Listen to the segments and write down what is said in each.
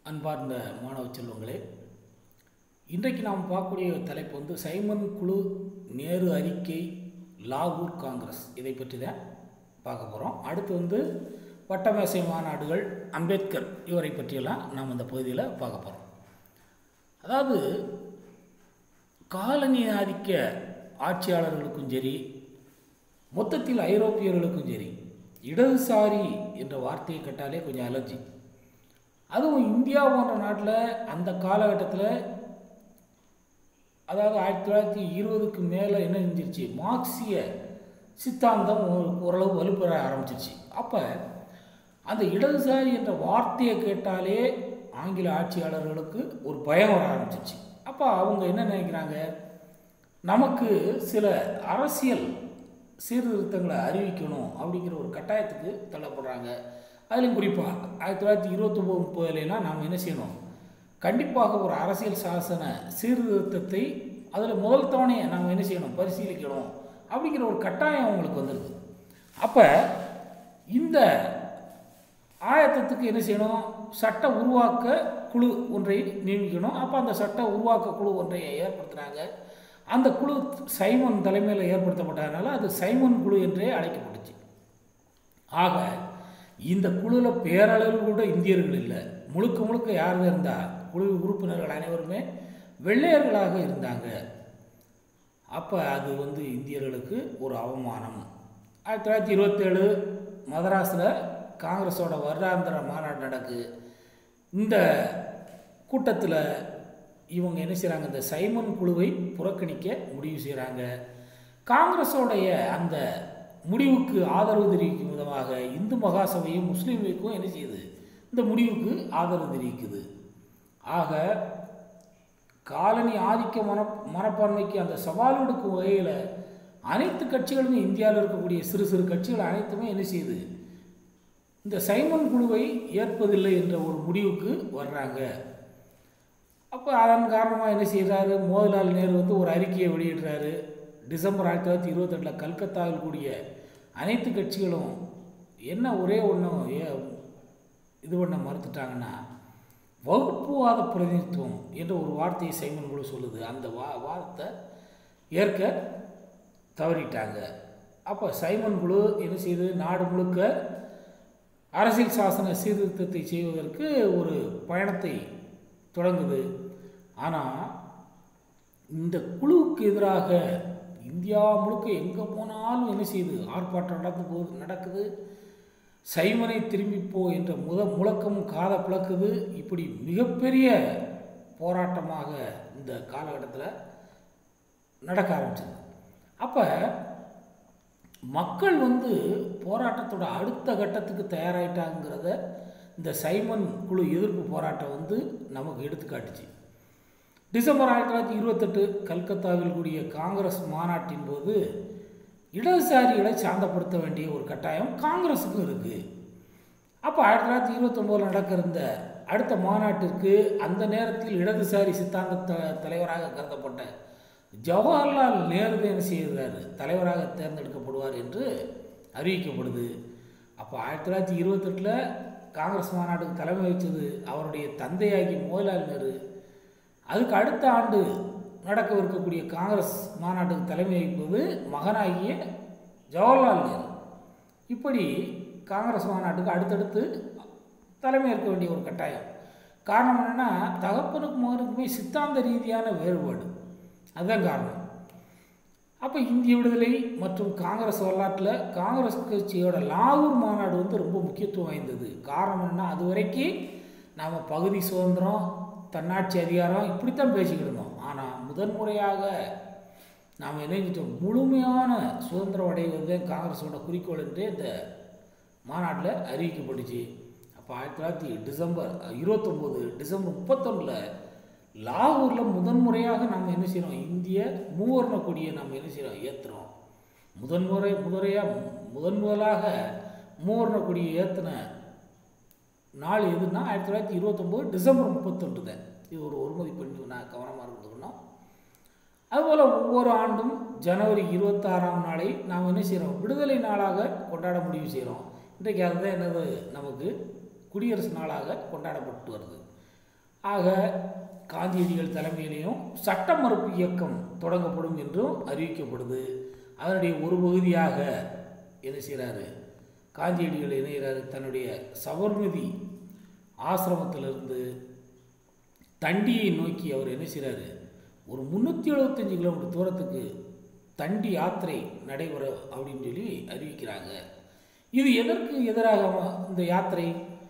அன்பார்ந்த மாணவ செல்வங்களே இன்றைக்கு நாம் பார்க்கக்கூடிய தலைப்பு வந்து சைமன் குழு நேரு அறிக்கை லாகூர் காங்கிரஸ் இதை பற்றி தான் பார்க்க போகிறோம் அடுத்து வந்து வட்டமேசை மாநாடுகள் அம்பேத்கர் இவரை பற்றியெல்லாம் நாம் இந்த பகுதியில் பார்க்க போகிறோம் அதாவது காலனி ஆதிக்க ஆட்சியாளர்களுக்கும் சரி மொத்தத்தில் ஐரோப்பியர்களுக்கும் சரி இடதுசாரி என்ற வார்த்தையை கேட்டாலே கொஞ்சம் அலர்ஜி அதுவும் இந்தியா போன்ற நாட்டில் அந்த காலகட்டத்தில் அதாவது ஆயிரத்தி தொள்ளாயிரத்தி இருபதுக்கு மேலே என்ன செஞ்சிருச்சு மார்க்சிய சித்தாந்தம் ஒரு- ஓரளவு வலுப்பெற ஆரம்பிச்சிருச்சு அப்போ அந்த இடதுசாரி என்ற வார்த்தையை கேட்டாலே ஆங்கில ஆட்சியாளர்களுக்கு ஒரு பயம் வர ஆரம்பிச்சிருச்சு அப்போ அவங்க என்ன நினைக்கிறாங்க நமக்கு சில அரசியல் சீர்திருத்தங்களை அறிவிக்கணும் அப்படிங்கிற ஒரு கட்டாயத்துக்கு தள்ளப்படுறாங்க அதிலும் குறிப்பாக ஆயிரத்தி தொள்ளாயிரத்தி இருபத்தொம்போது முப்பதுலாம் நாம் என்ன செய்யணும் கண்டிப்பாக ஒரு அரசியல் சாசன சீர்திருத்தத்தை அதில் முதல் தவணையை நாம் என்ன செய்யணும் பரிசீலிக்கணும் அப்படிங்கிற ஒரு கட்டாயம் அவங்களுக்கு வந்துடுது அப்போ இந்த ஆயத்தத்துக்கு என்ன செய்யணும் சட்ட உருவாக்க குழு ஒன்றை நியமிக்கணும் அப்போ அந்த சட்ட உருவாக்க குழு ஒன்றை ஏற்படுத்துனாங்க அந்த குழு சைமன் தலைமையில் ஏற்படுத்தப்பட்டதுனால அது சைமன் குழு என்றே அழைக்கப்பட்டுச்சு ஆக இந்த குழுவில் பேரளவில் கூட இந்தியர்கள் இல்லை முழுக்க முழுக்க யார் இருந்தா குழு உறுப்பினர்கள் அனைவருமே வெள்ளையர்களாக இருந்தாங்க அப்போ அது வந்து இந்தியர்களுக்கு ஒரு அவமானம் ஆயிரத்தி தொள்ளாயிரத்தி இருபத்தேழு மதராஸில் காங்கிரஸோட வருடாந்திர மாநாடு நடக்கு இந்த கூட்டத்தில் இவங்க என்ன செய்கிறாங்க இந்த சைமன் குழுவை புறக்கணிக்க முடிவு செய்கிறாங்க காங்கிரஸோடைய அந்த முடிவுக்கு ஆதரவு தெரிவிக்கும் விதமாக இந்து மகாசபையும் முஸ்லீம் லீக்கும் என்ன செய்யுது இந்த முடிவுக்கு ஆதரவு தெரிவிக்குது ஆக காலனி ஆதிக்க மன மனப்பான்மைக்கு அந்த சவால் விடுக்கும் வகையில் அனைத்து கட்சிகளுமே இந்தியாவில் இருக்கக்கூடிய சிறு சிறு கட்சிகள் அனைத்துமே என்ன செய்யுது இந்த சைமன் குழுவை ஏற்பதில்லை என்ற ஒரு முடிவுக்கு வர்றாங்க அப்போ அதன் காரணமாக என்ன செய்கிறாரு மோதிலால் நேரு வந்து ஒரு அறிக்கையை வெளியிடுறாரு டிசம்பர் ஆயிரத்தி தொள்ளாயிரத்தி இருபத்தெட்டில் கல்கத்தாவில் கூடிய அனைத்து கட்சிகளும் என்ன ஒரே ஒன்றும் ஏ இது பண்ண மறுத்துட்டாங்கன்னா வகுப்புவாத பிரதிநிதித்துவம் என்ற ஒரு வார்த்தையை சைமன் குழு சொல்லுது அந்த வா வாதத்தை ஏற்க தவறிட்டாங்க அப்போ சைமன் குழு என்ன செய்யுது நாடு முழுக்க அரசியல் சாசன சீர்திருத்தத்தை செய்வதற்கு ஒரு பயணத்தை தொடங்குது ஆனால் இந்த குழுவுக்கு எதிராக இந்தியா முழுக்க எங்கே போனாலும் என்ன செய்யுது ஆர்ப்பாட்டம் நடந்து போகுது நடக்குது சைமனை திரும்பிப்போ என்ற முத முழக்கமும் காதை பிளக்குது இப்படி மிகப்பெரிய போராட்டமாக இந்த காலகட்டத்தில் நடக்க ஆரம்பிச்சது அப்போ மக்கள் வந்து போராட்டத்தோட அடுத்த கட்டத்துக்கு தயாராயிட்டாங்கிறத இந்த சைமன் குழு எதிர்ப்பு போராட்டம் வந்து நமக்கு எடுத்துக்காட்டுச்சு டிசம்பர் ஆயிரத்தி தொள்ளாயிரத்தி இருபத்தெட்டு கல்கத்தாவில் கூடிய காங்கிரஸ் மாநாட்டின் போது இடதுசாரிகளை சாந்தப்படுத்த வேண்டிய ஒரு கட்டாயம் காங்கிரஸுக்கும் இருக்குது அப்போ ஆயிரத்தி தொள்ளாயிரத்தி இருபத்தொம்போதில் நடக்க இருந்த அடுத்த மாநாட்டிற்கு அந்த நேரத்தில் இடதுசாரி சித்தாந்த த- தலைவராக கருதப்பட்ட ஜவஹர்லால் நேரு தான் என்ன செய்கிறார் தலைவராக தேர்ந்தெடுக்கப்படுவார் என்று அறிவிக்கப்படுது அப்போ ஆயிரத்தி தொள்ளாயிரத்தி இருபத்தெட்டில் காங்கிரஸ் மாநாட்டுக்கு தலைமை வச்சது அவருடைய தந்தையாகி மோதிலால் நேரு அதுக்கு அடுத்த ஆண்டு நடக்கவிருக்கக்கூடிய காங்கிரஸ் மாநாட்டுக்கு தலைமை வகிப்பது மகனாகிய ஜவஹர்லால் நேரு இப்படி காங்கிரஸ் மாநாட்டுக்கு அடுத்தடுத்து தலைமை ஏற்க வேண்டிய ஒரு கட்டாயம் காரணம் என்னென்னா தகப்பனுக்கும் மகனுக்குமே சித்தாந்த ரீதியான வேறுபாடு அதுதான் காரணம் அப்போ இந்திய விடுதலை மற்றும் காங்கிரஸ் வரலாற்றில் காங்கிரஸ் கட்சியோட லாகூர் மாநாடு வந்து ரொம்ப முக்கியத்துவம் வாய்ந்தது காரணம் என்ன அது வரைக்கும் நாம் பகுதி சுதந்திரம் தன்னாட்சி அதிகாரம் இப்படித்தான் பேசிக்கிட்டு இருந்தோம் ஆனால் முதன்முறையாக நாம் இணைஞ்சிட்டோம் முழுமையான சுதந்திரம் அடைவது தான் காங்கிரஸோட குறிக்கோள் என்றே இந்த மாநாட்டில் அறிவிக்கப்பட்டுச்சு அப்போ ஆயிரத்தி தொள்ளாயிரத்தி டிசம்பர் இருபத்தொம்போது டிசம்பர் முப்பத்தொன்னில் லாகூரில் முதன்முறையாக நம்ம என்ன செய்கிறோம் இந்திய மூவர்ண கொடியை நம்ம என்ன செய்கிறோம் ஏற்றுறோம் முதன்முறை முதலையாக முதன் முதலாக மூவர்ண கொடியை ஏற்றின நாள் எதுன்னா ஆயிரத்தி தொள்ளாயிரத்தி இருபத்தொம்போது டிசம்பர் முப்பத்தொன்று தான் இது ஒரு ஒருமதி பண்ணி நான் கவனமாக இருந்துக்கணும் அதுபோல் ஒவ்வொரு ஆண்டும் ஜனவரி இருபத்தாறாம் நாளை நாம் என்ன செய்கிறோம் விடுதலை நாளாக கொண்டாட முடிவு செய்கிறோம் இன்றைக்கு அதுதான் என்னது நமக்கு குடியரசு நாளாக கொண்டாடப்பட்டு வருது ஆக காந்தியடிகள் தலைமையிலையும் சட்ட மறுப்பு இயக்கம் தொடங்கப்படும் என்றும் அறிவிக்கப்படுது அதனுடைய ஒரு பகுதியாக என்ன செய்கிறாரு காந்தியடிகள் இணைகிறாரு தன்னுடைய சபர்மதி ஆசிரமத்திலிருந்து தண்டியை நோக்கி அவர் என்ன செய்கிறாரு ஒரு முந்நூற்றி எழுபத்தஞ்சு கிலோமீட்டர் தூரத்துக்கு தண்டி யாத்திரை நடைபெற அப்படின்னு சொல்லி அறிவிக்கிறாங்க இது எதற்கு எதிராக அவ- இந்த யாத்திரை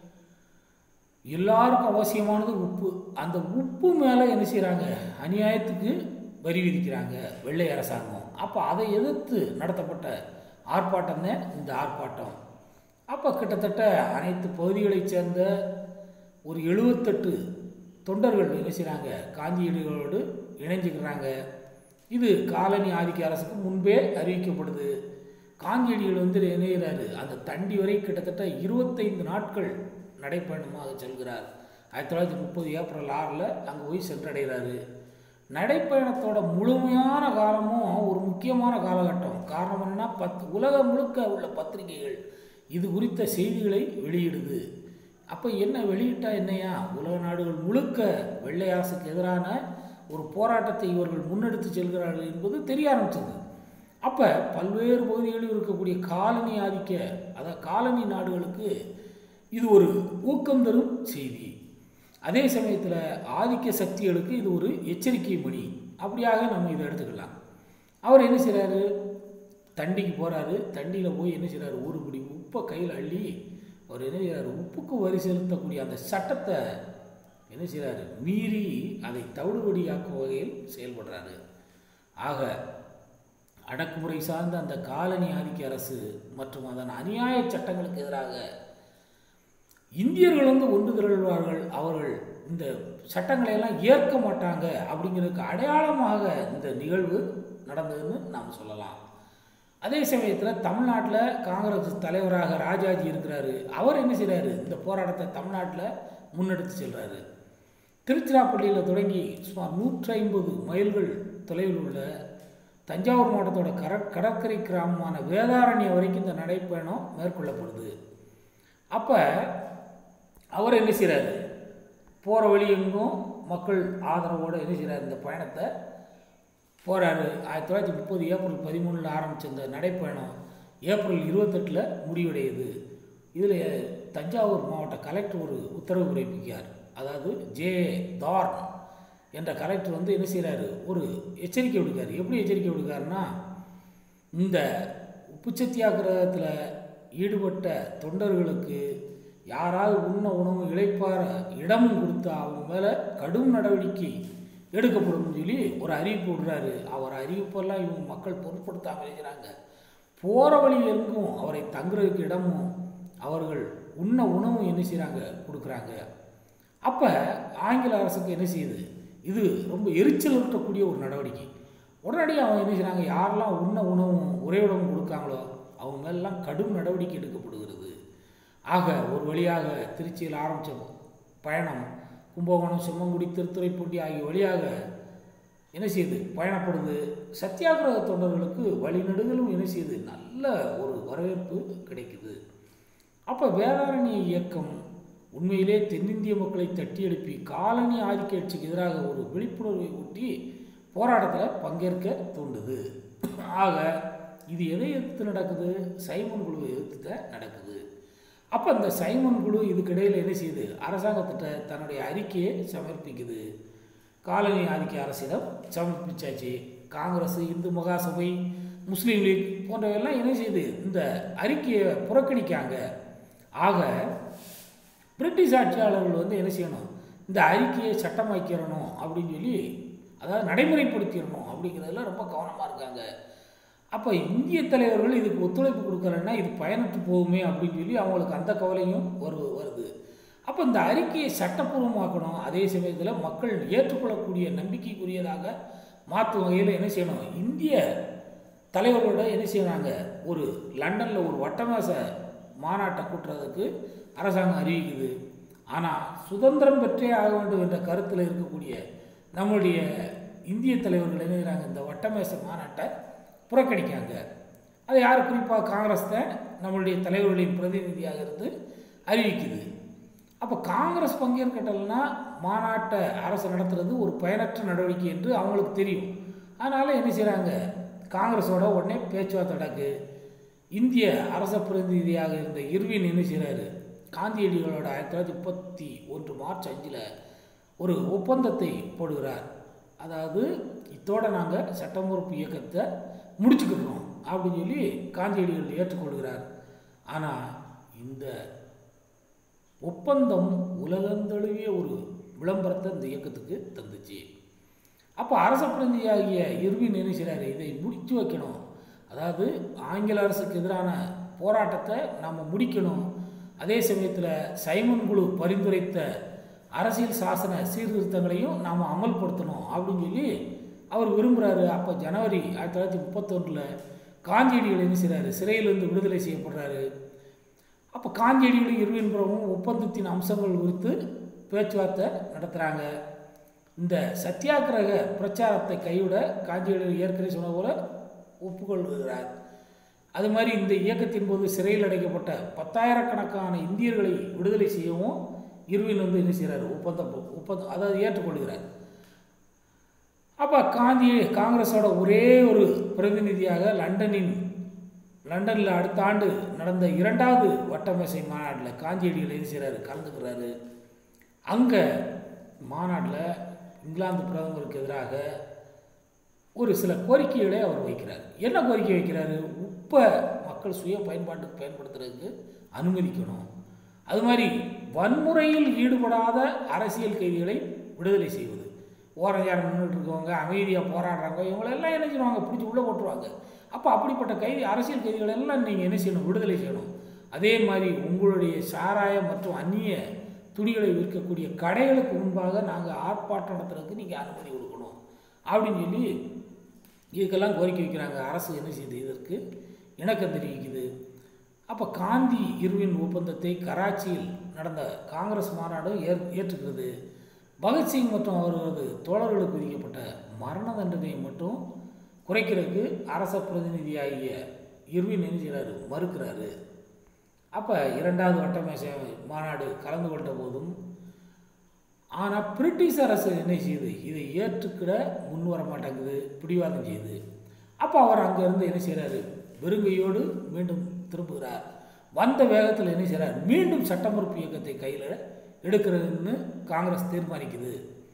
எல்லாருக்கும் அவசியமானது உப்பு அந்த உப்பு மேலே என்ன செய்கிறாங்க அநியாயத்துக்கு வரி விதிக்கிறாங்க வெள்ளை அரசாங்கம் அப்போ அதை எதிர்த்து நடத்தப்பட்ட ஆர்ப்பாட்டம் தான் இந்த ஆர்ப்பாட்டம் அப்போ கிட்டத்தட்ட அனைத்து பகுதிகளைச் சேர்ந்த ஒரு எழுபத்தெட்டு தொண்டர்கள் என்ன செய்கிறாங்க காந்தியடிகளோடு இணைஞ்சுக்கிறாங்க இது காலனி ஆதிக்க அரசுக்கு முன்பே அறிவிக்கப்படுது காந்தியடிகள் வந்து இணைகிறாரு அந்த தண்டி வரை கிட்டத்தட்ட இருபத்தைந்து நாட்கள் நடைப்பயணமாக செல்கிறார் ஆயிரத்தி தொள்ளாயிரத்தி முப்பது ஏப்ரல் ஆறில் அங்கே போய் சென்றடைகிறாரு நடைப்பயணத்தோட முழுமையான காலமும் ஒரு முக்கியமான காலகட்டம் காரணம் என்னன்னா பத் உலகம் முழுக்க உள்ள பத்திரிகைகள் இது குறித்த செய்திகளை வெளியிடுது அப்போ என்ன வெளியிட்டா என்னையா உலக நாடுகள் முழுக்க வெள்ளை அரசுக்கு எதிரான ஒரு போராட்டத்தை இவர்கள் முன்னெடுத்து செல்கிறார்கள் என்பது தெரிய ஆரம்பிச்சது அப்போ பல்வேறு பகுதிகளில் இருக்கக்கூடிய காலனி ஆதிக்க அதாவது காலனி நாடுகளுக்கு இது ஒரு ஊக்கம் தரும் செய்தி அதே சமயத்தில் ஆதிக்க சக்திகளுக்கு இது ஒரு எச்சரிக்கை மணி அப்படியாக நம்ம இதை எடுத்துக்கலாம் அவர் என்ன செய்கிறாரு தண்டிக்கு போகிறாரு தண்டியில் போய் என்ன செய்கிறாரு ஒரு பிடி உப்பை கையில் அள்ளி அவர் என்ன செய்கிறாரு உப்புக்கு வரி செலுத்தக்கூடிய அந்த சட்டத்தை என்ன செய்கிறாரு மீறி அதை தவிடுபடியாக்கும் வகையில் செயல்படுறாரு ஆக அடக்குமுறை சார்ந்த அந்த காலனி ஆதிக்க அரசு மற்றும் அதன் அநியாய சட்டங்களுக்கு எதிராக இந்தியர்கள் வந்து ஒன்று திரள்வார்கள் அவர்கள் இந்த சட்டங்களை எல்லாம் ஏற்க மாட்டாங்க அப்படிங்கிறதுக்கு அடையாளமாக இந்த நிகழ்வு நடந்ததுன்னு நாம் சொல்லலாம் அதே சமயத்தில் தமிழ்நாட்டில் காங்கிரஸ் தலைவராக ராஜாஜி இருக்கிறாரு அவர் என்ன செய்கிறாரு இந்த போராட்டத்தை தமிழ்நாட்டில் முன்னெடுத்து செல்றாரு திருச்சிராப்பள்ளியில் தொடங்கி சுமார் நூற்றி ஐம்பது மைல்கள் தொலைவில் உள்ள தஞ்சாவூர் மாவட்டத்தோட கர கடற்கரை கிராமமான வேதாரண்யம் வரைக்கும் இந்த நடைப்பயணம் மேற்கொள்ளப்படுது அப்போ அவர் என்ன செய்கிறாரு போகிற வழி எங்கும் மக்கள் ஆதரவோடு என்ன செய்கிறார் இந்த பயணத்தை போகிறாரு ஆயிரத்தி தொள்ளாயிரத்தி முப்பது ஏப்ரல் பதிமூணில் ஆரம்பித்த இந்த நடைப்பயணம் ஏப்ரல் இருபத்தெட்டில் முடிவடையுது இதில் தஞ்சாவூர் மாவட்ட கலெக்டர் ஒரு உத்தரவு பிறப்பிக்கார் அதாவது ஜே தார்ன் என்ற கலெக்டர் வந்து என்ன செய்கிறாரு ஒரு எச்சரிக்கை விடுக்கார் எப்படி எச்சரிக்கை விடுக்காருன்னா இந்த உப்பு சத்தியாகிரகத்தில் ஈடுபட்ட தொண்டர்களுக்கு யாராவது உண்ண உணவு இளைப்பாற இடமும் கொடுத்தா அவங்க மேலே கடும் நடவடிக்கை எடுக்கப்படும் சொல்லி ஒரு அறிவிப்பு விடுறாரு அவர் அறிவிப்பெல்லாம் இவங்க மக்கள் பொருட்படுத்தாமல் இருக்கிறாங்க போகிற வழி எங்கும் அவரை தங்குறதுக்கு இடமும் அவர்கள் உண்ண உணவும் என்ன செய்கிறாங்க கொடுக்குறாங்க அப்போ ஆங்கில அரசுக்கு என்ன செய்யுது இது ரொம்ப எரிச்சல் ஊட்டக்கூடிய ஒரு நடவடிக்கை உடனடியாக அவங்க என்ன செய்கிறாங்க யாரெல்லாம் உண்ண உணவும் உறைவிடமும் கொடுக்காங்களோ அவங்க மேலெல்லாம் கடும் நடவடிக்கை எடுக்கப்படுகிறது ஆக ஒரு வழியாக திருச்சியில் ஆரம்பித்த பயணம் கும்பகோணம் சிம்மங்குடி திருத்துறைப்பூண்டி ஆகிய வழியாக என்ன செய்யுது பயணப்படுது சத்தியாகிரக தொண்டர்களுக்கு வழிநெடுகளும் என்ன செய்யுது நல்ல ஒரு வரவேற்பு கிடைக்குது அப்போ வேதாரண்ய இயக்கம் உண்மையிலே தென்னிந்திய மக்களை தட்டி எழுப்பி காலனி ஆதிக்க ஆட்சிக்கு எதிராக ஒரு விழிப்புணர்வை ஊட்டி போராட்டத்தில் பங்கேற்க தூண்டுது ஆக இது எதை எதிர்த்து நடக்குது சைமன் குழுவை எதிர்த்து தான் நடக்குது அப்போ இந்த சைமன் குழு இதுக்கிடையில் என்ன செய்யுது அரசாங்கத்திட்ட தன்னுடைய அறிக்கையை சமர்ப்பிக்குது காலனி ஆதிக்க அரசிடம் சமர்ப்பிச்சாச்சு காங்கிரஸ் இந்து மகாசபை முஸ்லீம் லீக் போன்றவையெல்லாம் என்ன செய்யுது இந்த அறிக்கையை புறக்கணிக்காங்க ஆக பிரிட்டிஷ் ஆட்சியாளர்கள் வந்து என்ன செய்யணும் இந்த அறிக்கையை சட்டமாக்கிறணும் அப்படின்னு சொல்லி அதாவது நடைமுறைப்படுத்திடணும் அப்படிங்கிறதுல ரொம்ப கவனமாக இருக்காங்க அப்போ இந்திய தலைவர்கள் இதுக்கு ஒத்துழைப்பு கொடுக்கலன்னா இது பயனற்று போகுமே அப்படின்னு சொல்லி அவங்களுக்கு அந்த கவலையும் வரு வருது அப்போ இந்த அறிக்கையை சட்டப்பூர்வமாக்கணும் அதே சமயத்தில் மக்கள் ஏற்றுக்கொள்ளக்கூடிய நம்பிக்கைக்குரியதாக மாற்றும் வகையில் என்ன செய்யணும் இந்திய தலைவர்களோட என்ன செய்யறாங்க ஒரு லண்டனில் ஒரு வட்டமேச மாநாட்டை கூட்டுறதுக்கு அரசாங்கம் அறிவிக்குது ஆனால் சுதந்திரம் பெற்றே ஆக வேண்டும் என்ற கருத்தில் இருக்கக்கூடிய நம்முடைய இந்திய தலைவர்கள் என்ன செய்கிறாங்க இந்த வட்டமேச மாநாட்டை புறக்கணிக்காங்க அது யார் குறிப்பாக காங்கிரஸ் தான் நம்மளுடைய தலைவர்களின் பிரதிநிதியாக இருந்து அறிவிக்குது அப்போ காங்கிரஸ் பங்கேற்கட்டலைன்னா மாநாட்டை அரசு நடத்துறது ஒரு பயனற்ற நடவடிக்கை என்று அவங்களுக்கு தெரியும் அதனால் என்ன செய்கிறாங்க காங்கிரஸோட உடனே பேச்சுவார்த்தை நடக்கு இந்திய அரச பிரதிநிதியாக இருந்த இர்வின் என்ன செய்கிறாரு காந்தியடிகளோட ஆயிரத்தி தொள்ளாயிரத்தி முப்பத்தி ஒன்று மார்ச் அஞ்சில் ஒரு ஒப்பந்தத்தை போடுகிறார் அதாவது இதோட நாங்கள் சட்டமறுப்பு இயக்கத்தை முடிச்சுக்கிடுறோம் அப்படின்னு சொல்லி காந்தியடிகள் ஏற்றுக்கொள்கிறார் ஆனால் இந்த ஒப்பந்தம் உலகந்தழுவிய ஒரு விளம்பரத்தை இந்த இயக்கத்துக்கு தந்துச்சு அப்போ அரச பிரதிநிதியாகிய இர்வின் என்ன செய்கிறாரு இதை முடித்து வைக்கணும் அதாவது ஆங்கில அரசுக்கு எதிரான போராட்டத்தை நாம் முடிக்கணும் அதே சமயத்தில் சைமன் குழு பரிந்துரைத்த அரசியல் சாசன சீர்திருத்தங்களையும் நாம் அமல்படுத்தணும் அப்படின்னு சொல்லி அவர் விரும்புகிறாரு அப்போ ஜனவரி ஆயிரத்தி தொள்ளாயிரத்தி முப்பத்தொன்றில் காந்தியடிகள் என்ன செய்கிறாரு சிறையிலிருந்து விடுதலை செய்யப்படுறாரு அப்போ காந்தியடிகளும் இருவின் புறமும் ஒப்பந்தத்தின் அம்சங்கள் குறித்து பேச்சுவார்த்தை நடத்துகிறாங்க இந்த சத்தியாகிரக பிரச்சாரத்தை கைவிட காந்தியடிகள் ஏற்கனவே சொன்ன போல ஒப்புக்கொள்கிறார் அது மாதிரி இந்த இயக்கத்தின் போது சிறையில் அடைக்கப்பட்ட பத்தாயிரக்கணக்கான இந்தியர்களை விடுதலை செய்யவும் இருவின் வந்து என்ன செய்கிறார் ஒப்பந்தம் ஒப்பந்தம் அதாவது ஏற்றுக்கொள்கிறார் அப்போ காந்தி காங்கிரஸோட ஒரே ஒரு பிரதிநிதியாக லண்டனின் லண்டனில் அடுத்த ஆண்டு நடந்த இரண்டாவது வட்டமேசை மாநாட்டில் காந்தியடிகள் என்ன செய்கிறாரு கலந்துக்கிறாரு அங்கே மாநாட்டில் இங்கிலாந்து பிரதமருக்கு எதிராக ஒரு சில கோரிக்கைகளை அவர் வைக்கிறார் என்ன கோரிக்கை வைக்கிறாரு உப்பை மக்கள் சுய பயன்பாட்டுக்கு பயன்படுத்துறதுக்கு அனுமதிக்கணும் அது மாதிரி வன்முறையில் ஈடுபடாத அரசியல் கைதிகளை விடுதலை செய்வது ஓரஞ்சாரம் நின்றுட்டு இருக்கவங்க அமைதியாக போராடுறாங்க இவங்களெல்லாம் என்ன செய்வாங்க பிடிச்சி உள்ளே போட்டுருவாங்க அப்போ அப்படிப்பட்ட கைதி அரசியல் கைதிகள் எல்லாம் நீங்கள் என்ன செய்யணும் விடுதலை செய்யணும் அதே மாதிரி உங்களுடைய சாராயம் மற்றும் அந்நிய துணிகளை விற்கக்கூடிய கடைகளுக்கு முன்பாக நாங்கள் ஆர்ப்பாட்டம் நடத்துறதுக்கு நீங்கள் அனுமதி கொடுக்கணும் அப்படின்னு சொல்லி இதுக்கெல்லாம் கோரிக்கை வைக்கிறாங்க அரசு என்ன செய்யுது இதற்கு இணக்கம் தெரிவிக்குது அப்போ காந்தி இருவின் ஒப்பந்தத்தை கராச்சியில் நடந்த காங்கிரஸ் மாநாடு ஏற் ஏற்றுக்கிறது பகத்சிங் மற்றும் அவர்களது தோழர்களுக்கு விதிக்கப்பட்ட மரண தண்டனையை மட்டும் குறைக்கிறதுக்கு அரச பிரதிநிதியாகிய இருவின் என்ன செய்கிறாரு மறுக்கிறாரு அப்போ இரண்டாவது வட்டமேசை மாநாடு கலந்து கொண்ட போதும் ஆனால் பிரிட்டிஷ் அரசு என்ன செய்யுது இதை ஏற்றுக்கிட முன் வர மாட்டேங்குது பிடிவாதம் செய்யுது அப்போ அவர் அங்கேருந்து என்ன செய்கிறாரு வெறுங்கையோடு மீண்டும் திரும்புகிறார் வந்த வேகத்தில் என்ன செய்கிறார் மீண்டும் சட்டமறுப்பு இயக்கத்தை கையில் எடுக்கிறதுன்னு காங்கிரஸ் தீர்மானிக்குது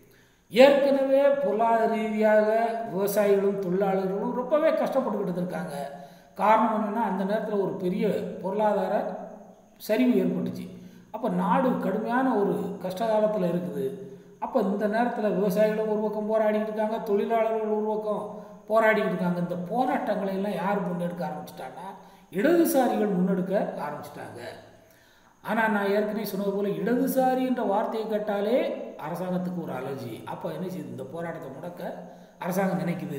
ஏற்கனவே பொருளாதார ரீதியாக விவசாயிகளும் தொழிலாளர்களும் ரொம்பவே கஷ்டப்பட்டுக்கிட்டு இருக்காங்க காரணம் என்னென்னா அந்த நேரத்தில் ஒரு பெரிய பொருளாதார சரிவு ஏற்பட்டுச்சு அப்போ நாடு கடுமையான ஒரு கஷ்ட காலத்தில் இருக்குது அப்போ இந்த நேரத்தில் விவசாயிகளும் ஒரு பக்கம் போராடிக்கிட்டு இருக்காங்க தொழிலாளர்கள் ஒரு பக்கம் போராடிக்கிட்டு இருக்காங்க இந்த போராட்டங்களை எல்லாம் யார் முன்னெடுக்க ஆரம்பிச்சிட்டாங்கன்னா இடதுசாரிகள் முன்னெடுக்க ஆரம்பிச்சிட்டாங்க ஆனால் நான் ஏற்கனவே சொன்னது போல் இடதுசாரி என்ற வார்த்தையை கேட்டாலே அரசாங்கத்துக்கு ஒரு அலர்ஜி அப்போ என்ன செய்யுது இந்த போராட்டத்தை முடக்க அரசாங்கம் நினைக்குது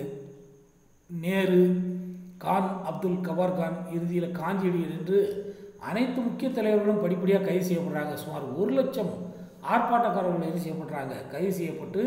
நேரு கான் அப்துல் கவார் கான் இறுதியில் காந்தியடிகள் என்று அனைத்து முக்கிய தலைவர்களும் படிப்படியாக கைது செய்யப்படுறாங்க சுமார் ஒரு லட்சம் ஆர்ப்பாட்டக்காரர்கள் கைது செய்யப்படுறாங்க கைது செய்யப்பட்டு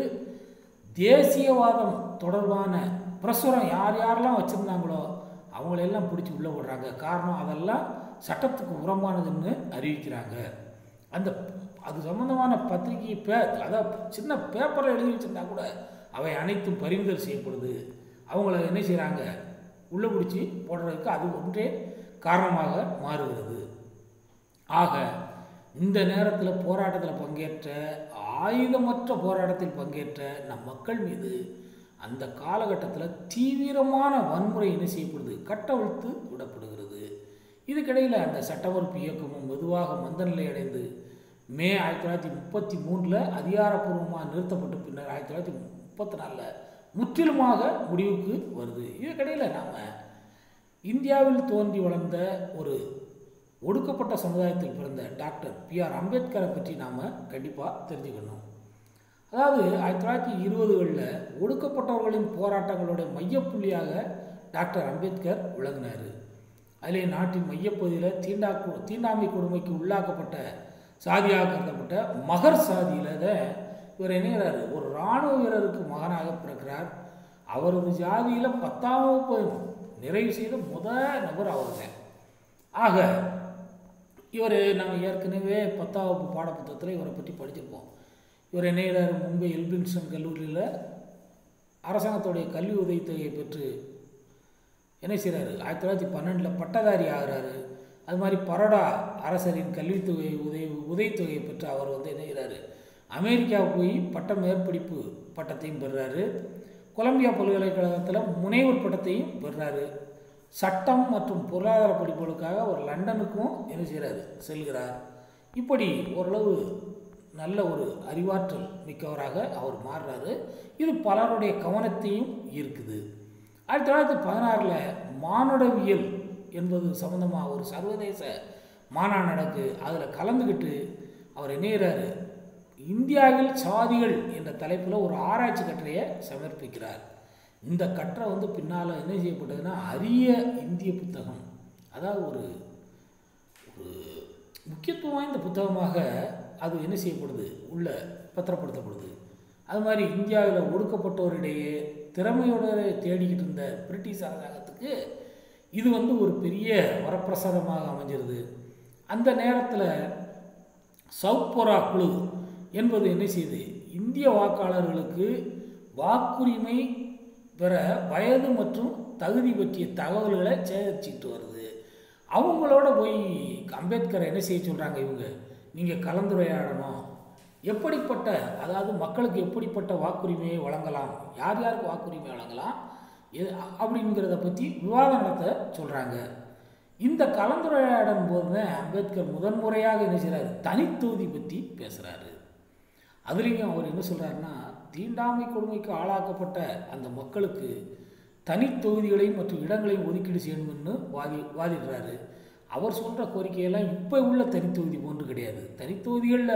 தேசியவாதம் தொடர்பான பிரசுரம் யார் யாரெல்லாம் வச்சுருந்தாங்களோ அவங்களெல்லாம் பிடிச்சி உள்ளே விடுறாங்க காரணம் அதெல்லாம் சட்டத்துக்கு புறம்பானதுன்னு அறிவிக்கிறாங்க அந்த அது சம்பந்தமான பத்திரிகை பே அதாவது சின்ன பேப்பரில் எழுதி வச்சிருந்தா கூட அவை அனைத்தும் பறிமுதல் செய்யப்படுது அவங்கள என்ன செய்கிறாங்க உள்ளே பிடிச்சி போடுறதுக்கு அது ஒன்றே காரணமாக மாறுகிறது ஆக இந்த நேரத்தில் போராட்டத்தில் பங்கேற்ற ஆயுதமற்ற போராட்டத்தில் பங்கேற்ற நம் மக்கள் மீது அந்த காலகட்டத்தில் தீவிரமான வன்முறை என்ன செய்யப்படுது கட்டவிழ்த்து விடப்படுகிறது இதுக்கிடையில் அந்த சட்டமறுப்பு இயக்கமும் மெதுவாக மந்தநிலை அடைந்து மே ஆயிரத்தி தொள்ளாயிரத்தி முப்பத்தி மூணில் அதிகாரப்பூர்வமாக நிறுத்தப்பட்டு பின்னர் ஆயிரத்தி தொள்ளாயிரத்தி முப்பத்தி நாலில் முற்றிலுமாக முடிவுக்கு வருது இதுக்கிடையில் நாம் இந்தியாவில் தோன்றி வளர்ந்த ஒரு ஒடுக்கப்பட்ட சமுதாயத்தில் பிறந்த டாக்டர் பி ஆர் அம்பேத்கரை பற்றி நாம் கண்டிப்பாக தெரிஞ்சுக்கணும் அதாவது ஆயிரத்தி தொள்ளாயிரத்தி இருபதுகளில் ஒடுக்கப்பட்டவர்களின் போராட்டங்களுடைய மையப்புள்ளியாக டாக்டர் அம்பேத்கர் விளங்கினார் அதிலே நாட்டின் மையப்பகுதியில் தீண்டா தீண்டாமை கொடுமைக்கு உள்ளாக்கப்பட்ட சாதியாக கருதப்பட்ட மகர் சாதியில் தான் இவர் இணைகிறார் ஒரு இராணுவ வீரருக்கு மகனாக பிறக்கிறார் அவரது ஜாதியில் பத்தாம் வகுப்பு நிறைவு செய்த முதல் நபர் அவர் தான் ஆக இவர் நாங்கள் ஏற்கனவே பத்தாம் வகுப்பு பாடப்புத்தகத்தில் இவரை பற்றி படிச்சிருப்போம் இவர் என்ன செய்கிறார் மும்பை எல்பின்சன் கல்லூரியில் அரசாங்கத்துடைய கல்வி உதவித்தொகையை பெற்று என்ன செய்கிறாரு ஆயிரத்தி தொள்ளாயிரத்தி பன்னெண்டில் பட்டதாரி ஆகிறாரு அது மாதிரி பரோடா அரசரின் கல்வித்தொகை உதவி உதவித்தொகையை பெற்று அவர் வந்து என்ன செய்கிறாரு அமெரிக்கா போய் பட்ட மேற்படிப்பு பட்டத்தையும் பெறுறாரு கொலம்பியா பல்கலைக்கழகத்தில் முனைவர் பட்டத்தையும் பெறுறாரு சட்டம் மற்றும் பொருளாதார படிப்புகளுக்காக அவர் லண்டனுக்கும் என்ன செய்கிறாரு செல்கிறார் இப்படி ஓரளவு நல்ல ஒரு அறிவாற்றல் மிக்கவராக அவர் மாறுறாரு இது பலருடைய கவனத்தையும் ஈர்க்குது ஆயிரத்தி தொள்ளாயிரத்தி பதினாறில் மானுடவியல் என்பது சம்மந்தமாக ஒரு சர்வதேச மாநாடு நடக்கு அதில் கலந்துக்கிட்டு அவர் இணையிறாரு இந்தியாவில் சாதிகள் என்ற தலைப்பில் ஒரு ஆராய்ச்சி கட்டுரையை சமர்ப்பிக்கிறார் இந்த கட்டுரை வந்து பின்னால் என்ன செய்யப்பட்டதுன்னா அரிய இந்திய புத்தகம் அதாவது ஒரு ஒரு முக்கியத்துவம் வாய்ந்த புத்தகமாக அது என்ன செய்யப்படுது உள்ள பத்திரப்படுத்தப்படுது அது மாதிரி இந்தியாவில் ஒடுக்கப்பட்டோரிடையே திறமையோட தேடிக்கிட்டு இருந்த பிரிட்டிஷ் அரசாங்கத்துக்கு இது வந்து ஒரு பெரிய வரப்பிரசாதமாக அமைஞ்சிருது அந்த நேரத்தில் சவுத்போரா குழு என்பது என்ன செய்யுது இந்திய வாக்காளர்களுக்கு வாக்குரிமை பெற வயது மற்றும் தகுதி பற்றிய தகவல்களை சேகரிச்சுட்டு வருது அவங்களோட போய் அம்பேத்கரை என்ன செய்ய சொல்கிறாங்க இவங்க நீங்கள் கலந்துரையாடணும் எப்படிப்பட்ட அதாவது மக்களுக்கு எப்படிப்பட்ட வாக்குரிமையை வழங்கலாம் யார் யாருக்கு வாக்குரிமை வழங்கலாம் எ- அப்படிங்கிறத பற்றி விவாதம் நடத்த சொல்கிறாங்க இந்த கலந்துரையாடும் போது அம்பேத்கர் முதன்முறையாக என்ன செய்கிறாரு தனித்தொகுதி பற்றி பேசுகிறாரு அதுலேயும் அவர் என்ன சொல்கிறாருன்னா தீண்டாமை கொடுமைக்கு ஆளாக்கப்பட்ட அந்த மக்களுக்கு தனித்தொகுதிகளையும் மற்றும் இடங்களையும் ஒதுக்கீடு செய்யணும்னு வாதி வாதிடுறாரு அவர் சொல்கிற கோரிக்கையெல்லாம் இப்போ உள்ள தனித்தொகுதி போன்று கிடையாது தனித்தொகுதிகளில்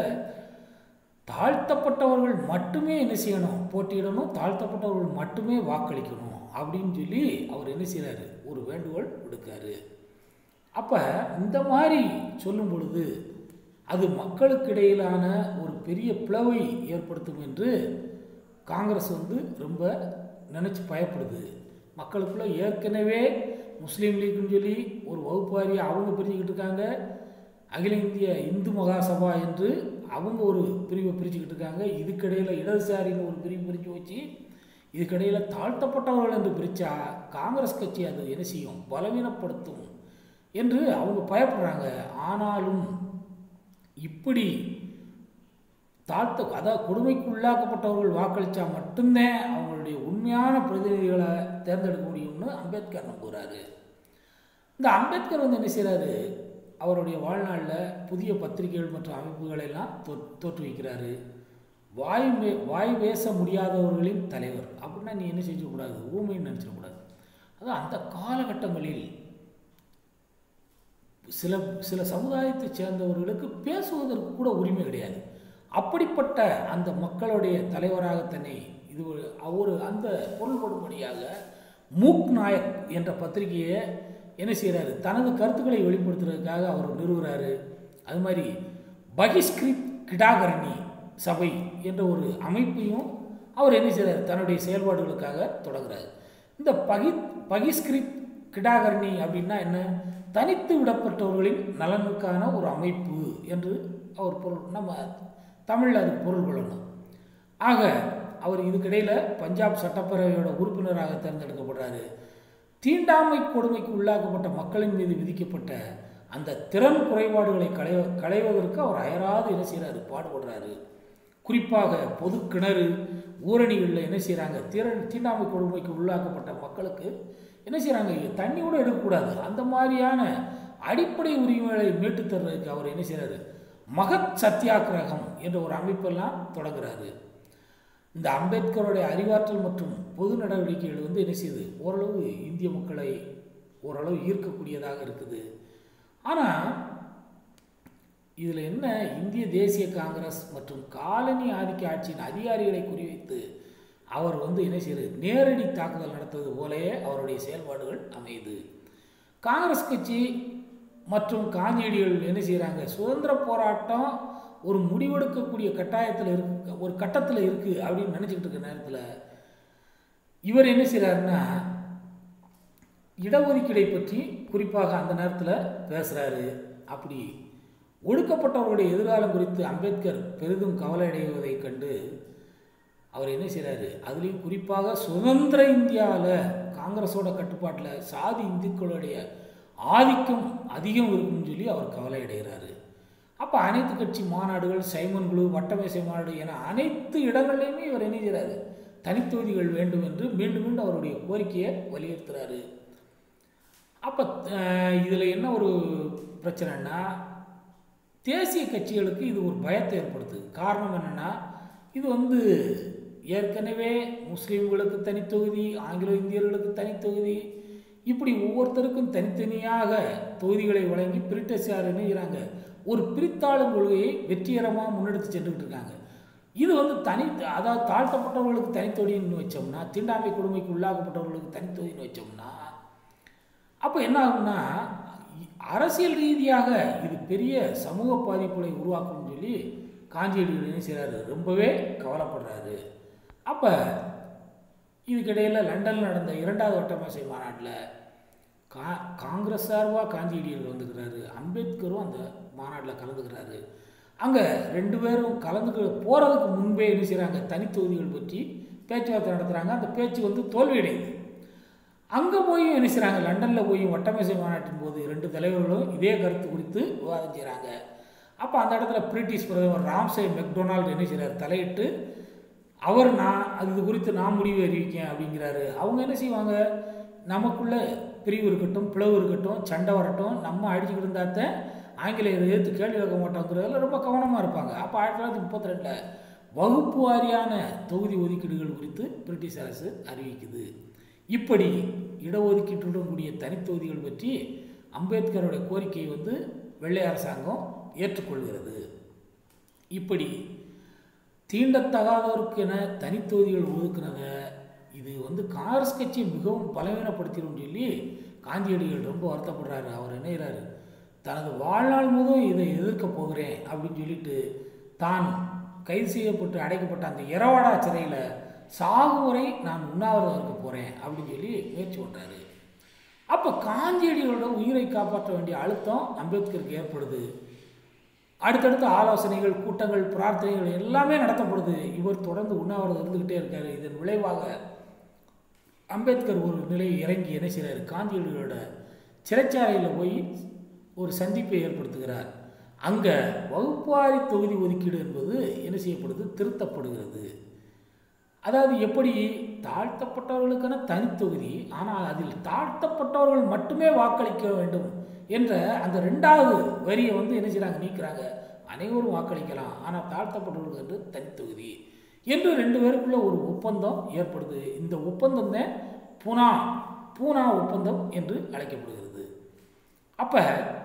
தாழ்த்தப்பட்டவர்கள் மட்டுமே என்ன செய்யணும் போட்டியிடணும் தாழ்த்தப்பட்டவர்கள் மட்டுமே வாக்களிக்கணும் அப்படின்னு சொல்லி அவர் என்ன செய்கிறாரு ஒரு வேண்டுகோள் விடுக்காரு அப்போ இந்த மாதிரி சொல்லும் பொழுது அது மக்களுக்கு இடையிலான ஒரு பெரிய பிளவை ஏற்படுத்தும் என்று காங்கிரஸ் வந்து ரொம்ப நினச்சி பயப்படுது மக்களுக்குள்ள ஏற்கனவே முஸ்லீம் லீக்னு சொல்லி ஒரு வகுப்பாரி அவங்க பிரிஞ்சுக்கிட்டு இருக்காங்க அகில இந்திய இந்து மகாசபா என்று அவங்க ஒரு பிரிவை பிரிச்சுக்கிட்டு இருக்காங்க இதுக்கிடையில் இடதுசாரின்னு ஒரு பிரிவு பிரித்து வச்சு இதுக்கிடையில் தாழ்த்தப்பட்டவர்கள் என்று பிரித்தா காங்கிரஸ் கட்சி அது என்ன செய்யும் பலவீனப்படுத்தும் என்று அவங்க பயப்படுறாங்க ஆனாலும் இப்படி தாழ்த்த அதாவது கொடுமைக்கு உள்ளாக்கப்பட்டவர்கள் வாக்களித்தா மட்டும்தான் அவங்களுடைய உண்மையான பிரதிநிதிகளை தேர்ந்தெடுக்க முடியும்னு அம்பேத்கர் நம்புகிறாரு இந்த அம்பேத்கர் வந்து என்ன செய்கிறாரு அவருடைய வாழ்நாளில் புதிய பத்திரிகைகள் மற்றும் அமைப்புகளை எல்லாம் தோ தோற்றுவிக்கிறாரு வாய் மே வாய் பேச முடியாதவர்களின் தலைவர் அப்படின்னா நீ என்ன செஞ்சிடக்கூடாது ஊமைன்னு நினச்சிடக்கூடாது அதான் அந்த காலகட்டங்களில் சில சில சமுதாயத்தைச் சேர்ந்தவர்களுக்கு பேசுவதற்கு கூட உரிமை கிடையாது அப்படிப்பட்ட அந்த மக்களுடைய தலைவராக தன்னை இது ஒரு- அவர் அந்த பொருள்படும்படியாக மூக் நாயக் என்ற பத்திரிகையை என்ன செய்கிறாரு தனது கருத்துக்களை வெளிப்படுத்துறதுக்காக அவர் நிறுவுறாரு அது மாதிரி பகிஷ்கிரித் கிடாகரணி சபை என்ற ஒரு அமைப்பையும் அவர் என்ன செய்கிறார் தன்னுடைய செயல்பாடுகளுக்காக தொடங்குறாரு இந்த பகி பகிஷ்கிரித் கிடாகரணி அப்படின்னா என்ன தனித்து விடப்பட்டவர்களின் நலனுக்கான ஒரு அமைப்பு என்று அவர் பொருள் நம்ம தமிழில் அதுக்கு பொருள் கொள்ளணும் ஆக அவர் இதுக்கிடையில் பஞ்சாப் சட்டப்பேரவையோட உறுப்பினராக தேர்ந்தெடுக்கப்படுறாரு தீண்டாமை கொடுமைக்கு உள்ளாக்கப்பட்ட மக்களின் மீது விதிக்கப்பட்ட அந்த திறன் குறைபாடுகளை களைய களைவதற்கு அவர் அயராது என்ன செய்கிறாரு பாடுபடுறாரு குறிப்பாக பொது கிணறு ஊரணிகளில் என்ன செய்கிறாங்க திறன் தீண்டாமை கொடுமைக்கு உள்ளாக்கப்பட்ட மக்களுக்கு என்ன செய்கிறாங்க தண்ணி கூட எடுக்கக்கூடாது அந்த மாதிரியான அடிப்படை உரிமைகளை மீட்டுத் தர்றதுக்கு அவர் என்ன செய்கிறாரு மகத் சத்தியாகிரகம் என்ற ஒரு அமைப்பெல்லாம் தொடங்குறாரு இந்த அம்பேத்கருடைய அறிவாற்றல் மற்றும் பொது நடவடிக்கைகள் வந்து என்ன செய்யுது ஓரளவு இந்திய மக்களை ஓரளவு ஈர்க்கக்கூடியதாக இருக்குது ஆனால் இதில் என்ன இந்திய தேசிய காங்கிரஸ் மற்றும் காலனி ஆதிக்க ஆட்சியின் அதிகாரிகளை குறிவைத்து அவர் வந்து என்ன செய்யுது நேரடி தாக்குதல் நடத்துவது போலவே அவருடைய செயல்பாடுகள் அமையுது காங்கிரஸ் கட்சி மற்றும் காந்தியடிகள் என்ன செய்கிறாங்க சுதந்திர போராட்டம் ஒரு முடிவெடுக்கக்கூடிய கட்டாயத்தில் இருக்கு ஒரு கட்டத்தில் இருக்குது அப்படின்னு நினச்சிக்கிட்டு இருக்க நேரத்தில் இவர் என்ன செய்கிறாருன்னா இடஒதுக்கீடை பற்றி குறிப்பாக அந்த நேரத்தில் பேசுகிறாரு அப்படி ஒடுக்கப்பட்டவர்களுடைய எதிர்காலம் குறித்து அம்பேத்கர் பெரிதும் கவலை அடைவதைக் கண்டு அவர் என்ன செய்கிறாரு அதுலேயும் குறிப்பாக சுதந்திர இந்தியாவில் காங்கிரஸோட கட்டுப்பாட்டில் சாதி இந்துக்களுடைய ஆதிக்கம் அதிகம் இருக்கும்னு சொல்லி அவர் கவலை அடைகிறாரு அப்போ அனைத்து கட்சி மாநாடுகள் சைமன் குழு வட்டமேசை மாநாடு என அனைத்து இடங்கள்லையுமே இவர் என்ன செய்கிறாரு தனித்தொகுதிகள் வேண்டும் என்று மீண்டும் மீண்டும் அவருடைய கோரிக்கையை வலியுறுத்துறாரு அப்போ இதில் என்ன ஒரு பிரச்சனைன்னா தேசிய கட்சிகளுக்கு இது ஒரு பயத்தை ஏற்படுத்துது காரணம் என்னென்னா இது வந்து ஏற்கனவே முஸ்லீம்களுக்கு தனித்தொகுதி ஆங்கிலோ இந்தியர்களுக்கு தனித்தொகுதி இப்படி ஒவ்வொருத்தருக்கும் தனித்தனியாக தொகுதிகளை வழங்கி பிரிட்டிஷார் நினைக்கிறாங்க ஒரு பிரித்தாளும் கொள்கையை வெற்றிகரமாக முன்னெடுத்து சென்றுக்கிட்டு இருக்காங்க இது வந்து தனி அதாவது தாழ்த்தப்பட்டவர்களுக்கு தனித்தொகுதின்னு வச்சோம்னா தீண்டாமை கொடுமைக்கு உள்ளாக்கப்பட்டவர்களுக்கு தனித்தொகுதின்னு வச்சோம்னா அப்போ என்ன ஆகும்னா அரசியல் ரீதியாக இது பெரிய சமூக பாதிப்புகளை உருவாக்கும்னு சொல்லி காந்தியடிகள் என்ன செய்கிறாரு ரொம்பவே கவலைப்படுறாரு அப்போ இதுக்கிடையில் லண்டனில் நடந்த இரண்டாவது வட்டமேசை மாநாட்டில் கா காங்கிரஸ் சார்பாக காந்தியடிகள் வந்துக்கிறாரு அம்பேத்கரும் அந்த மாநாட்டில் கலந்துக்கிறாரு அங்கே ரெண்டு பேரும் கலந்துக்க போகிறதுக்கு முன்பே என்ன செய்கிறாங்க தனித்தொகுதிகள் பற்றி பேச்சுவார்த்தை நடத்துகிறாங்க அந்த பேச்சு வந்து தோல்வியடையுது அங்கே போய் என்ன செய்கிறாங்க லண்டனில் போய் வட்டமேசை மாநாட்டின் போது ரெண்டு தலைவர்களும் இதே கருத்து குறித்து விவாதம் செய்கிறாங்க அப்போ அந்த இடத்துல பிரிட்டிஷ் பிரதமர் ராம்சே மெக்டொனால்டு என்ன செய்கிறார் தலையிட்டு அவர் நான் அது இது குறித்து நான் முடிவு அறிவிக்கேன் அப்படிங்கிறாரு அவங்க என்ன செய்வாங்க நமக்குள்ள பிரிவு இருக்கட்டும் பிளவு இருக்கட்டும் சண்டை வரட்டும் நம்ம அடிச்சுக்கிட்டு இருந்தாத்தான் ஆங்கிலேயர் எதிர்த்து கேள்வி கேட்க மாட்டோங்கிறதுல ரொம்ப கவனமாக இருப்பாங்க அப்போ ஆயிரத்தி தொள்ளாயிரத்தி முப்பத்தி ரெண்டில் வகுப்பு வாரியான தொகுதி ஒதுக்கீடுகள் குறித்து பிரிட்டிஷ் அரசு அறிவிக்குது இப்படி இடஒதுக்கீட்டுடன் கூடிய தனித்தொகுதிகள் பற்றி அம்பேத்கரோட கோரிக்கையை வந்து வெள்ளை அரசாங்கம் ஏற்றுக்கொள்கிறது இப்படி தீண்டத்தகாதவருக்கு என தனித்தொகுதிகள் ஒதுக்குனத இது வந்து காங்கிரஸ் கட்சியை மிகவும் பலவீனப்படுத்திடும் சொல்லி காந்தியடிகள் ரொம்ப வருத்தப்படுறாரு அவர் நினைகிறாரு தனது வாழ்நாள் முழுவதும் இதை எதிர்க்க போகிறேன் அப்படின்னு சொல்லிட்டு தான் கைது செய்யப்பட்டு அடைக்கப்பட்ட அந்த இரவாடா சிறையில் சாகும் வரை நான் உண்ணாவிரதம் இருக்க போகிறேன் அப்படின்னு சொல்லி முயற்சி பண்ணுறாரு அப்போ காந்தியடிகளோட உயிரை காப்பாற்ற வேண்டிய அழுத்தம் அம்பேத்கருக்கு ஏற்படுது அடுத்தடுத்த ஆலோசனைகள் கூட்டங்கள் பிரார்த்தனைகள் எல்லாமே நடத்தப்படுது இவர் தொடர்ந்து உண்ணாவிரதம் இருந்துக்கிட்டே இருக்காரு இதன் விளைவாக அம்பேத்கர் ஒரு நிலையை இறங்கி என்ன செய்கிறார் காந்தியடிகளோட சிறைச்சாலையில் போய் ஒரு சந்திப்பை ஏற்படுத்துகிறார் அங்கே வகுப்பாரி தொகுதி ஒதுக்கீடு என்பது என்ன செய்யப்படுது திருத்தப்படுகிறது அதாவது எப்படி தாழ்த்தப்பட்டவர்களுக்கான தனித்தொகுதி ஆனால் அதில் தாழ்த்தப்பட்டவர்கள் மட்டுமே வாக்களிக்க வேண்டும் என்ற அந்த ரெண்டாவது வரியை வந்து என்ன செய்கிறாங்க நீக்கிறாங்க அனைவரும் வாக்களிக்கலாம் ஆனால் தாழ்த்தப்பட்டவர்கள் என்று தனித்தொகுதி என்று ரெண்டு பேருக்குள்ள ஒரு ஒப்பந்தம் ஏற்படுது இந்த ஒப்பந்தம் தான் பூனா பூனா ஒப்பந்தம் என்று அழைக்கப்படுகிறது அப்போ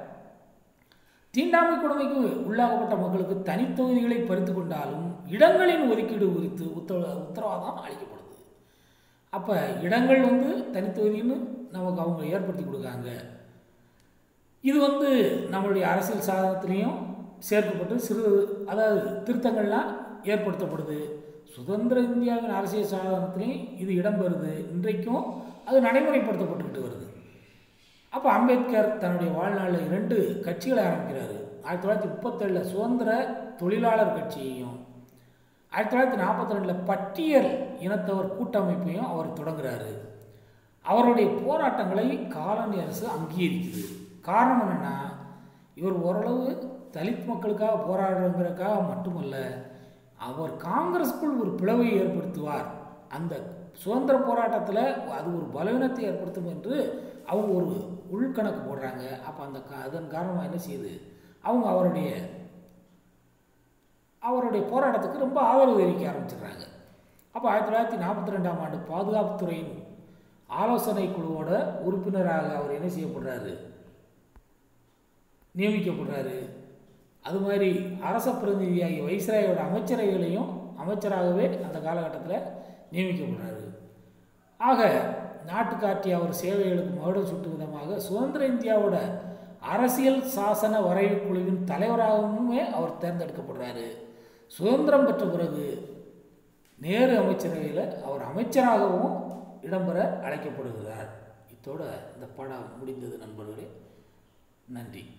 தீண்டாமை கொடுமைக்கு உள்ளாகப்பட்ட மக்களுக்கு தனித்தொகுதிகளை பறித்து கொண்டாலும் இடங்களின் ஒதுக்கீடு குறித்து உத்தர உத்தரவாதம் அளிக்கப்படுது அப்போ இடங்கள் வந்து தனித்தொகுதின்னு நமக்கு அவங்க ஏற்படுத்தி கொடுக்காங்க இது வந்து நம்மளுடைய அரசியல் சாதனத்திலையும் சேர்க்கப்பட்டு சிறு அதாவது திருத்தங்கள்லாம் ஏற்படுத்தப்படுது சுதந்திர இந்தியாவின் அரசியல் சாதனத்திலையும் இது இடம்பெறுது இன்றைக்கும் அது நடைமுறைப்படுத்தப்பட்டுக்கிட்டு வருது அப்போ அம்பேத்கர் தன்னுடைய வாழ்நாளில் இரண்டு கட்சிகளை ஆரம்பிக்கிறாரு ஆயிரத்தி தொள்ளாயிரத்தி முப்பத்தேழில் சுதந்திர தொழிலாளர் கட்சியையும் ஆயிரத்தி தொள்ளாயிரத்தி நாற்பத்தி ரெண்டில் பட்டியல் இனத்தவர் கூட்டமைப்பையும் அவர் தொடங்குறாரு அவருடைய போராட்டங்களை காலனி அரசு அங்கீகரிக்குது காரணம் என்னென்னா இவர் ஓரளவு தலித் மக்களுக்காக போராடுறங்கிறதுக்காக மட்டுமல்ல அவர் காங்கிரஸுக்குள் ஒரு பிளவை ஏற்படுத்துவார் அந்த சுதந்திர போராட்டத்தில் அது ஒரு பலவீனத்தை ஏற்படுத்தும் என்று அவங்க ஒரு உள்கணக்கு போடுறாங்க அப்போ அந்த கா அதன் காரணமாக என்ன செய்யுது அவங்க அவருடைய அவருடைய போராட்டத்துக்கு ரொம்ப ஆதரவு தெரிவிக்க ஆரம்பிச்சிடுறாங்க அப்போ ஆயிரத்தி தொள்ளாயிரத்தி நாற்பத்தி ரெண்டாம் ஆண்டு பாதுகாப்புத்துறையின் ஆலோசனை குழுவோட உறுப்பினராக அவர் என்ன செய்யப்படுறாரு நியமிக்கப்படுறாரு அது மாதிரி அரச பிரதிநிதியாகிய வைஸ்ராயோட அமைச்சரவைகளையும் அமைச்சராகவே அந்த காலகட்டத்தில் நியமிக்கப்படுறாரு ஆக நாட்டுக்காற்றிய அவர் சேவைகளுக்கு மகுடம் சுட்டும் விதமாக சுதந்திர இந்தியாவோட அரசியல் சாசன வரைவு குழுவின் தலைவராகவுமே அவர் தேர்ந்தெடுக்கப்படுறாரு சுதந்திரம் பெற்ற பிறகு நேரு அமைச்சரவையில் அவர் அமைச்சராகவும் இடம்பெற அழைக்கப்படுகிறார் இத்தோட இந்த படம் முடிந்தது நண்பர்களே நன்றி